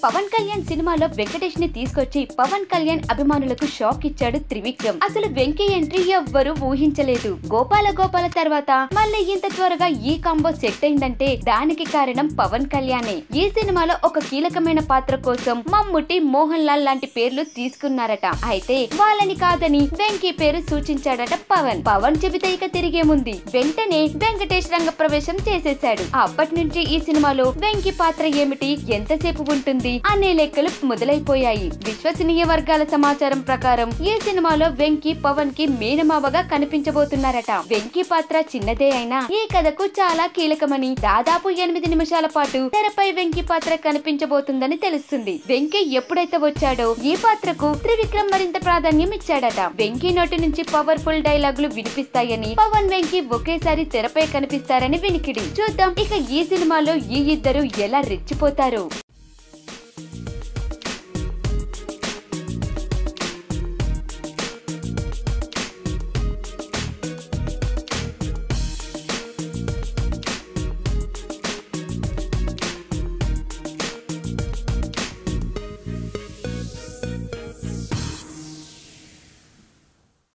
పవన్ కళ్యాణ్ సినిమాలో వెంకటేష్ ని తీసుకొచ్చి పవన్ కళ్యాణ్ అభిమానులకు షాక్ ఇచ్చాడు త్రివిక్రమ్ అసలు వెంకీ ఎంట్రీ ఎవ్వరూ ఊహించలేదు గోపాల గోపాల తర్వాత మళ్ళీ ఇంత త్వరగా ఈ కాంబో సెట్ అయిందంటే దానికి కారణం పవన్ కళ్యాణే ఈ సినిమాలో ఒక కీలకమైన పాత్ర కోసం మమ్ముట్టి మోహన్ లాల్ లాంటి పేర్లు తీసుకున్నారట అయితే వాళ్ళని కాదని వెంకీ పేరు సూచించాడట పవన్ పవన్ చెబితే ఇక తిరిగేముంది వెంటనే వెంకటేష్ రంగ ప్రవేశం చేసేశాడు అప్పటి నుంచి ఈ సినిమాలో వెంకీ పాత్ర ఏమిటి ఎంతసేపు ఉంటుంది అనే లెక్కలు మొదలైపోయాయి విశ్వసనీయ వర్గాల సమాచారం ప్రకారం ఈ సినిమాలో వెంకీ పవన్ కి మేనమావగా కనిపించబోతున్నారట వెంకీ పాత్ర చిన్నదే అయినా ఈ కథకు చాలా కీలకమని దాదాపు ఎనిమిది నిమిషాల పాటు తెరపై వెంకీ పాత్ర కనిపించబోతుందని తెలుస్తుంది వెంకీ ఎప్పుడైతే వచ్చాడో ఈ పాత్రకు త్రివిక్రమ్ మరింత ప్రాధాన్యం ఇచ్చాడట వెంకీ నోటి నుంచి పవర్ఫుల్ డైలాగులు వినిపిస్తాయని పవన్ వెంకీ ఒకేసారి తెరపై కనిపిస్తారని వినికిడి చూద్దాం ఇక ఈ సినిమాలో ఈ ఇద్దరు ఎలా రెచ్చిపోతారు